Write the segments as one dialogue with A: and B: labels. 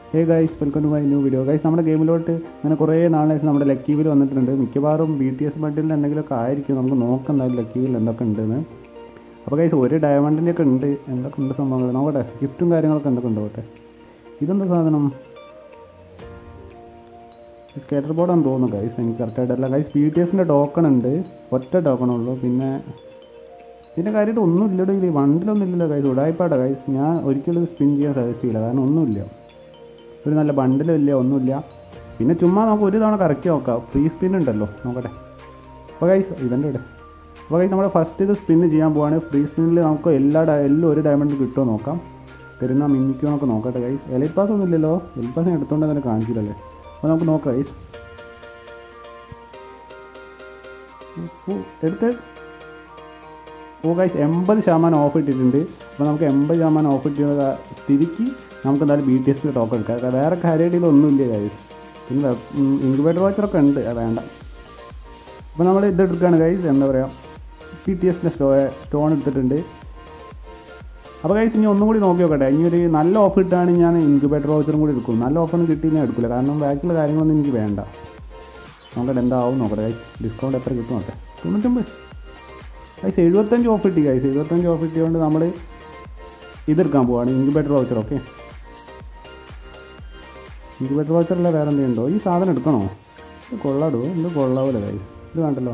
A: Hey guys welcome to my new video guys നമ്മുടെ ഗെയിമിലോട്ട് അങ്ങനെ കുറേ നാളെ ശേഷം നമ്മുടെ ലക്കി വീൽ വന്നിട്ടുണ്ട് മിക്കവാറും ബി ടി എസ് ബണ്ടിലിൽ എന്തെങ്കിലുമൊക്കെ ആയിരിക്കും നമുക്ക് നോക്കാം എന്തായാലും ലക്കി വീൽ എന്തൊക്കെ ഉണ്ടെന്ന് അപ്പോൾ ഗൈസ് ഒരു ഡയമണ്ടിൻ്റെ ഒക്കെ ഉണ്ട് എന്തൊക്കെ ഉണ്ട് സംഭവങ്ങൾ നോക്കട്ടെ ഗിഫ്റ്റും കാര്യങ്ങളൊക്കെ എന്തൊക്കെ ഉണ്ട് നോക്കട്ടെ ഇതെന്താ സാധനം സ്കേറ്റർ ബോർഡാണെന്ന് തോന്നുന്നു ഗൈസ് എനിക്ക് കറക്റ്റായിട്ടല്ല ഗൈസ് ബി ടി എസിൻ്റെ ടോക്കൺ ഉണ്ട് ഒറ്റ ടോക്കൺ ഉള്ളൂ പിന്നെ ഇതിൻ്റെ കാര്യമായിട്ട് ഒന്നും ഇല്ലടോ ഇതിൽ വണ്ടിലൊന്നും ഇല്ലല്ലോ ഗൈസ് ഉടായ്പാടാ ഗൈസ് ഞാൻ ഒരിക്കലും സ്പിൻ ചെയ്യാൻ സജസ്റ്റ് ചെയ്യില്ല കാരണം ഒന്നുമില്ല ഒരു നല്ല ബണ്ടിലും ഇല്ല ഒന്നുമില്ല പിന്നെ ചുമ്മാ നമുക്ക് ഒരു തവണ കറക്കി നോക്കാം ഫ്രീ സ്പിൻ ഉണ്ടല്ലോ നോക്കട്ടെ അപ്പോൾ ഗൈസ് ഇതെൻ്റെ ഇവിടെ അപ്പോൾ ഗൈസ് നമ്മൾ ഫസ്റ്റ് ഇത് സ്പിൻ ചെയ്യാൻ പോവാണ് ഫ്രീ സ്പിന്നിൽ നമുക്ക് എല്ലാ ഡയ- എല്ലാം ഒരു ഡയമണ്ട് കിട്ടുമോ നോക്കാം തരുന്ന മിന്നിക്കോ നമുക്ക് നോക്കട്ടെ ഗൈസ് എലൈറ്റ് പാസ് ഒന്നും ഇല്ലല്ലോ എലൈറ്റ് പാസ് എടുത്തോണ്ട് തന്നെ കാണിച്ചില്ലല്ലേ അപ്പോൾ നമുക്ക് നോക്കാം ഗൈസ് ഓ, എടുത്ത് ഓ ഗൈസ് എൺപത് ശതമാനം ഓഫ് ഇട്ടിട്ടുണ്ട് അപ്പോൾ നമുക്ക് എൺപത് ശതമാനം ഓഫ് ഇട്ടിട്ട് തിരിക്ക് നമുക്ക് എന്തായാലും ബി ടി എസ് ടോക്കൺ എടുക്കാം കാരണം വേറെ കാര്യമായിട്ട് ഒന്നുമില്ല ഗൈസ് പിന്നെ ഇൻക്യുബേറ്റർ വാച്ചറൊക്കെ ഉണ്ട് അത് വേണ്ട അപ്പോൾ നമ്മൾ ഇത് എടുക്കുകയാണ് ഗൈസ് എന്താ പറയുക ബി ടി എസിൻ്റെ സ്റ്റോ സ്റ്റോൺ എടുത്തിട്ടുണ്ട് അപ്പോൾ ഗൈസ് ഇനി ഒന്നും കൂടി നോക്കി നോക്കട്ടെ ഇനി ഒരു നല്ല ഓഫ് കിട്ടുകയാണെങ്കിൽ ഞാൻ ഇൻക്യുബേറ്റർ വാച്ചറും കൂടി എടുക്കും നല്ല ഓഫൊന്നും കിട്ടി ഞാൻ എടുക്കില്ല കാരണം ബാക്കിയുള്ള കാര്യങ്ങളൊന്നും എനിക്ക് വേണ്ട നോക്കട്ടെ എന്താവും നോക്കട്ടെ ഗൈസ് ഡിസ്കൗണ്ട് എത്ര കിട്ടും നോട്ടെ തൊണ്ണൂറ്റൊമ്പത് ഗൈസ് എഴുപത്തഞ്ച് ഓഫ് കിട്ടി ഗൈസ് എഴുപത്തഞ്ച് ഓഫ് കിട്ടിയതുകൊണ്ട് നമ്മൾ ഇതെടുക്കാൻ പോവാണ് ഇൻക്യുബേറ്റർ വൗച്ചർ ഓക്കെ ഇൻക്യുബേറ്റർ വൗച്ചറല്ല വേറെ എന്തെങ്കിലും ഉണ്ടോ ഈ സാധനം എടുക്കണോ ഇത് കൊള്ളാടോ ഇത് കൊള്ളാവൂല ഗൈസ് ഇത് വേണ്ടല്ലോ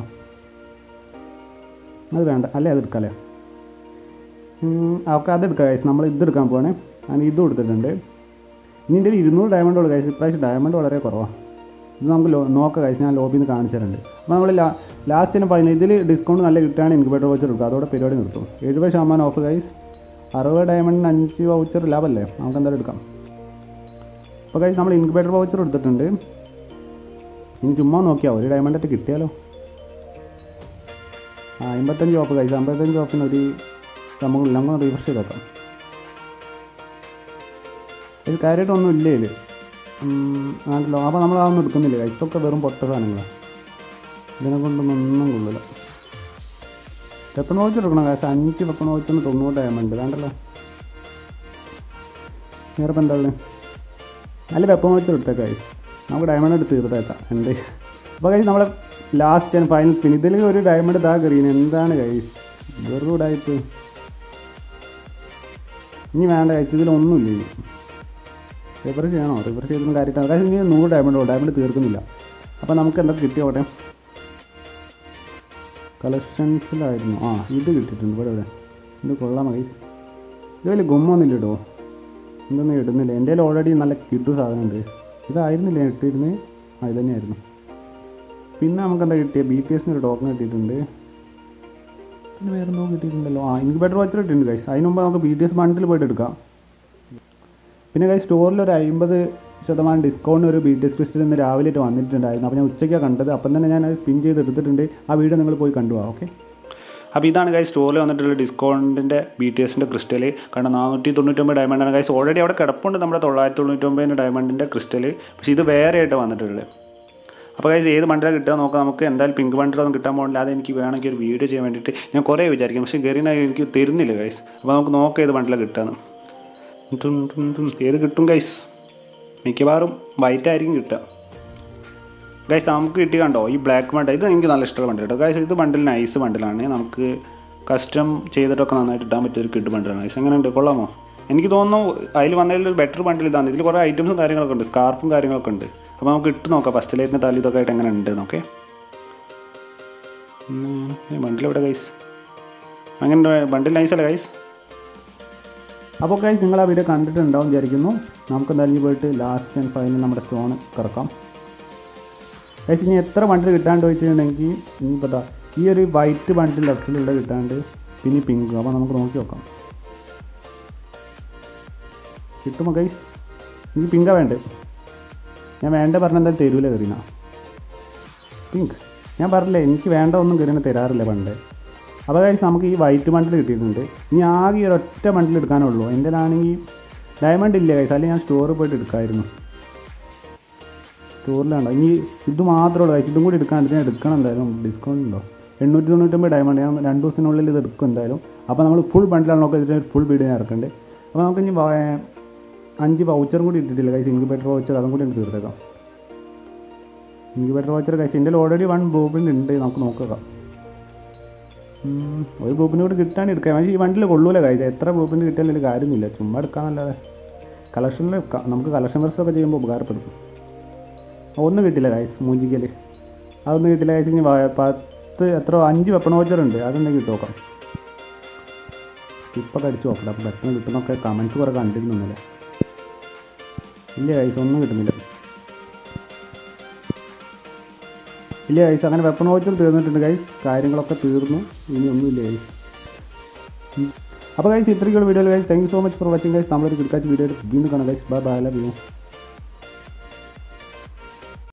A: അത് വേണ്ട അല്ലേ അത് എടുക്കാല്ലേ അവർക്ക് അതെടുക്കാം ഗൈസ് നമ്മൾ ഇതെടുക്കാൻ പോവാണ് ഞാൻ ഇതും എടുത്തിട്ടുണ്ട് ഇനി എൻ്റെ ഒരു ഇരുന്നൂറ് ഡയമണ്ട് ഉള്ളു ഗൈസ് ഇപ്രാവശ്യം ഡയമണ്ട് വളരെ കുറവാണ് ഇത് നമുക്ക് ലോ നോക്കാം കഴിച്ച് ഞാൻ ലോബിയിൽ നിന്ന് കാണിച്ചു തരുന്നുണ്ട് അപ്പോൾ നമ്മൾ ലാ ലാസ്റ്റിന് പറയുന്നത് ഇതിൽ ഡിസ്കൗണ്ട് നല്ല കിട്ടുകയാണ് ഇൻക്യുബേറ്റർ വൗച്ചർ എടുക്കുക അതോടെ പരിപാടി നിർത്തും എഴുപത് ശതമാനം ഓഫ് ഗൈസ് അറുപത് ഡയമണ്ടിന് അഞ്ച് വൗച്ചർ ലാഭമല്ലേ നമുക്ക് എന്തായാലും എടുക്കാം അപ്പോൾ കഴിച്ച് നമ്മൾ ഇൻക്യുബേറ്റർ വൗച്ചർ എടുത്തിട്ടുണ്ട് ഇനി ചുമ്മാ നോക്കിയാൽ ഒരു ഡയമണ്ടായിട്ട് കിട്ടിയാലോ ആ അമ്പത്തഞ്ച് ഓഫ് കഴിച്ച് അമ്പത്തഞ്ച് ഓഫിന് ഒരു നമുക്ക് നമുക്ക് റീഫ്രഷ് ചെയ്ത് വെക്കാം ഇത് കാര്യമായിട്ടൊന്നും ഇല്ലേ ഇതിൽ ആണല്ലോ അപ്പോൾ നമ്മൾ അതൊന്നും എടുക്കുന്നില്ല ഇതൊക്കെ വെറും പൊട്ട സാധനങ്ങളാണ് ഇതിനെ കൊണ്ടൊന്നും ഒന്നും കൊള്ളില്ല വെപ്പൺ വാച്ച് എടുക്കണം കാശ് അഞ്ച് വെപ്പൺ വാച്ചിന് തൊണ്ണൂറ് ഡയമണ്ട് വേണ്ടല്ലോ വേറെ ഇപ്പം എന്താ ഉള്ളത് നല്ല വെപ്പൺ വാച്ച് എടുത്തേക്കായി നമുക്ക് ഡയമണ്ട് എടുത്ത് തീർത്തേക്കാം എന്ത് അപ്പോൾ കഴിച്ച് നമ്മളെ ലാസ്റ്റ് ആൻഡ് ഫൈനൽ സ്പിൻ ഇതിൽ ഒരു ഡയമണ്ട് താ കറിയുന്നത് എന്താണ് കഴിച്ച് വെറുതെ ഉടായിട്ട് ഇനി വേണ്ട കഴിച്ച് ഇതിലൊന്നുമില്ല ഇനി റിവർ ചെയ്യണോ റിവർ ചെയ്തൊന്നും കാര്യമില്ല അതായത് ഇനി നൂറ് ഡയമണ്ട് ഡയമണ്ട് തീർക്കുന്നില്ല അപ്പോൾ നമുക്ക് എന്തൊക്കെ കിട്ടിയോട്ടെ കളക്ഷൻസിലായിരുന്നു ആ ഇത് കിട്ടിയിട്ടുണ്ട് ഇവിടെ ഇവിടെ ഇത് കൊള്ളാം മതി ഇത് വലിയ ഗുമ്മൊന്നുമില്ല കേട്ടോ ഇതൊന്നും ഇടുന്നില്ല എൻ്റെ കയ്യിൽ ഓൾറെഡി നല്ല കിട്ടു സാധനമുണ്ട് ഇതായിരുന്നില്ല ഞാൻ ഇട്ടിരുന്നത് ആ ഇത് തന്നെയായിരുന്നു പിന്നെ നമുക്ക് എന്താ കിട്ടിയ ബി പി എസിന് ഒരു ടോക്കൺ കിട്ടിയിട്ടുണ്ട് പിന്നെ വേറെ എന്തോ കിട്ടിയിട്ടുണ്ടല്ലോ ആ ഇൻക്യുബേറ്റർ വാച്ചർ കിട്ടിയിട്ടുണ്ട് ഗൈസ് അതിന് മുമ്പ് നമുക്ക് ബി ടി എസ് ബണ്ടിൽ പോയിട്ട് എടുക്കാം പിന്നെ കൈ സ്റ്റോറിൽ ഒരു അമ്പത് ശതമാനം ഡിസ്കൗണ്ട് ഒരു ബി ടി എസ് ക്രിസ്റ്റൽ ഇന്ന് രാവിലെ ആയിട്ട് വന്നിട്ടുണ്ടായിരുന്നു അപ്പോൾ ഞാൻ ഉച്ചയ്ക്കാണ് കണ്ടത് അപ്പം തന്നെ ഞാൻ അത് സ്പിൻ ചെയ്ത് എടുത്തിട്ടുണ്ട് ആ വീഡിയോ നിങ്ങൾ പോയി കണ്ടു ഓക്കെ അപ്പോൾ ഇതാണ് ഗൈസ് സ്റ്റോറിൽ വന്നിട്ടുള്ള ഡിസ്കൗണ്ടിൻ്റെ ബി ടി എസിൻ്റെ ക്രിസ്റ്റൽ കാരണം നാനൂറ്റി തൊണ്ണൂറ്റൊമ്പത് ഡയമണ്ടാണ് ഗൈസ് ഓൾറെഡി അവിടെ കിടപ്പുണ്ട് നമ്മുടെ തൊള്ളായിരത്തി തൊണ്ണൂറ്റൊമ്പതിൻ്റെ ഡയമണ്ടിൻ്റെ ക്രിസ്റ്റൽ പക്ഷേ ഇത് വേറെ ആയിട്ട് വന്നിട്ടുള്ളത് അപ്പോൾ ഗൈസ് ഏത് ബണ്ടിലാണ് കിട്ടുക നോക്കാം നമുക്ക് എന്തായാലും പിങ്ക് ബണ്ടിലൊന്നും കിട്ടാൻ പോകണില്ല അത് എനിക്ക് വേണമെങ്കിൽ ഒരു വീഡിയോ ചെയ്യാൻ വേണ്ടിയിട്ട് ഞാൻ കുറേ വിചാരിക്കും പക്ഷേ ഗരീന എനിക്ക് തരുന്നില്ല ഗൈസ് അപ്പോൾ നമുക്ക് നോക്കാം ഏത് ബണ്ടിലാണ് കിട്ടുകയെന്ന് ടും ടും ടും. ഏത് കിട്ടും ഗൈസ് മിക്കവാറും വൈറ്റ് ആയിരിക്കും കിട്ടുക ഗൈസ് നമുക്ക് കിട്ടി കണ്ടോ ഈ ബ്ലാക്ക് ബണ്ട് ഇത് എനിക്ക് നല്ല ഇഷ്ടമുള്ള ബണ്ടിൽ കേട്ടോ ഗൈസ് ഇത് ബണ്ടിൽ നൈസ് ബണ്ടിലാണ് നമുക്ക് കസ്റ്റം ചെയ്തിട്ടൊക്കെ നന്നായിട്ട് ഇടാൻ പറ്റിയ ഒരു കിഡ് ബണ്ടിലാണ് ഗൈസ് എങ്ങനെയുണ്ട് കൊള്ളാമോ എനിക്ക് തോന്നുന്നു അതിൽ വന്നതിൽ ഒരു ബെറ്റർ ബണ്ടിൽ ഇതാണ് ഇതിൽ കുറേ ഐറ്റംസും കാര്യങ്ങളൊക്കെ ഉണ്ട് സ്കാർഫും കാര്യങ്ങളൊക്കെ ഉണ്ട് അപ്പോൾ നമുക്ക് ഇട്ട് നോക്കാം ഫസ്റ്റ് ലൈറ്റിന് തല്ലി ഇതൊക്കെ ആയിട്ട് എങ്ങനെ ഉണ്ട് നോക്കേ ബണ്ടിൽ എവിടെ ഗൈസ് അങ്ങനെ ബണ്ടിൽ നൈസല്ലേ ഗൈസ് അപ്പോൾ ഗൈസ് നിങ്ങൾ ആ വീഡിയോ കണ്ടിട്ടുണ്ടാവും വിചാരിക്കുന്നു നമുക്ക് എന്തായാലും പോയിട്ട് ലാസ്റ്റ് ആൻഡ് ഫൈനൽ നമ്മുടെ സ്റ്റോൺ കറക്കാം ഗൈസ് ഇനി എത്ര ബണ്ടിൽ കിട്ടാണ്ട് ചോദിച്ചിട്ടുണ്ടെങ്കിൽ ഇനിയിപ്പോൾ ദാ ഈ ഒരു വൈറ്റ് ബണ്ടിൽ ലെഫ്റ്റിലുള്ള കിട്ടാണ്ട് പിന്നെ പിങ്ക് അപ്പോൾ നമുക്ക് നോക്കി നോക്കാം കിട്ടുമോ ഗൈസ് എനിക്ക് പിങ്കാ വേണ്ടേ ഞാൻ വേണ്ട പറഞ്ഞ എന്തായാലും തരൂല കറീന പിങ്ക് ഞാൻ പറഞ്ഞില്ലേ എനിക്ക് വേണ്ട ഒന്നും കറീന തരാറില്ല പണ്ട് അപ്പോൾ കഴിച്ച് നമുക്ക് ഈ വൈറ്റ് ബണ്ടിൽ കിട്ടിയിട്ടുണ്ട് ഇനി ആകെ ഈ ഒരൊറ്റ ബണ്ടിൽ എടുക്കാനുള്ളൂ എൻ്റെ ആണെങ്കിൽ ഡയമണ്ട് ഇല്ല കഴിച്ച് അല്ലെങ്കിൽ ഞാൻ സ്റ്റോറിൽ പോയിട്ട് എടുക്കാമായിരുന്നു സ്റ്റോറിലാണ്ടോ ഇനി ഇത് മാത്രമേ ഉള്ളൂ കഴിച്ച് ഇതും കൂടി എടുക്കാൻ ഞാൻ എടുക്കണം എന്തായാലും ഡിസ്കൗണ്ട് ഉണ്ടോ എണ്ണൂറ്റി തൊണ്ണൂറ്റൊമ്പത് ഡയമണ്ട് ഞാൻ രണ്ട് ദിവസത്തിനുള്ളിൽ ഇത് എടുക്കും എന്തായാലും അപ്പോൾ നമ്മൾ ഫുൾ ബണ്ടിലാണ് നോക്കുക ഫുൾ വീഡിയോ ഞാൻ ഇറക്കണ്ടേ അപ്പോൾ നമുക്ക് ഇനി അഞ്ച് വൗച്ചറും കൂടി ഇട്ടിട്ടില്ല കൈസ് ഇൻക്യുബേറ്റർ വൗച്ചർ അതും കൂടി ഉണ്ട് തീർത്തേക്കാം ഇൻക്യുബേറ്റർ വൗച്ചർ കൈസ് എൻ്റെ ഓൾറെഡി വൺ ബ്ലൂപ്രിൻ്റ് ഉണ്ട് നമുക്ക് നോക്കാം ഉം, ഒരു ബ്ലൂപ്രിൻ്റ് കൂടി കിട്ടാൻ എടുക്കാം പക്ഷേ ഈ വണ്ടിയിൽ കൊള്ളൂല കൈസ് എത്ര ബ്ലൂപ്രിൻ്റ് കിട്ടിയാലും ഒരു കാര്യമൊന്നുമില്ല ചുമ്മാ എടുക്കാന്നല്ലാതെ കളക്ഷനിൽ നമുക്ക് കളക്ഷൻ വർഷമൊക്കെ ചെയ്യുമ്പോൾ ഉപകാരപ്പെടും ഒന്നും കിട്ടില്ല കൈസ് മൂഞ്ചിക്കൽ അതൊന്നും കിട്ടില്ല കൈസ് ഇനി വ- പത്ത് എത്ര അഞ്ച് വെപ്പൺ വോച്ചർ ഉണ്ട് അതെന്തെങ്കിലും കിട്ടും നോക്കാം ഇപ്പൊക്കെ അടിച്ച് നോക്കട്ടെ അപ്പം പെട്ടെന്ന് കിട്ടുന്നൊക്കെ കമൻസ് കുറേ കണ്ടിരുന്നില്ല ഇല്ല കൈസ് ഒന്നും കിട്ടുന്നില്ല ഇല്ല കൈസ് അങ്ങനെ വെപ്പൺ വോച്ചർ തീർന്നിട്ടുണ്ട് കൈസ് കാര്യങ്ങളൊക്കെ തീർന്നു ഇനി ഒന്നുമില്ല കൈസ് അപ്പോൾ കൈസ് ഇത്രയ്ക്കുള്ള video guys thank you so much for watching guys നമ്മളൊരു കിടക്കാച്ച വീഡിയോ വീണ്ടും കാണാം guys bye bye love U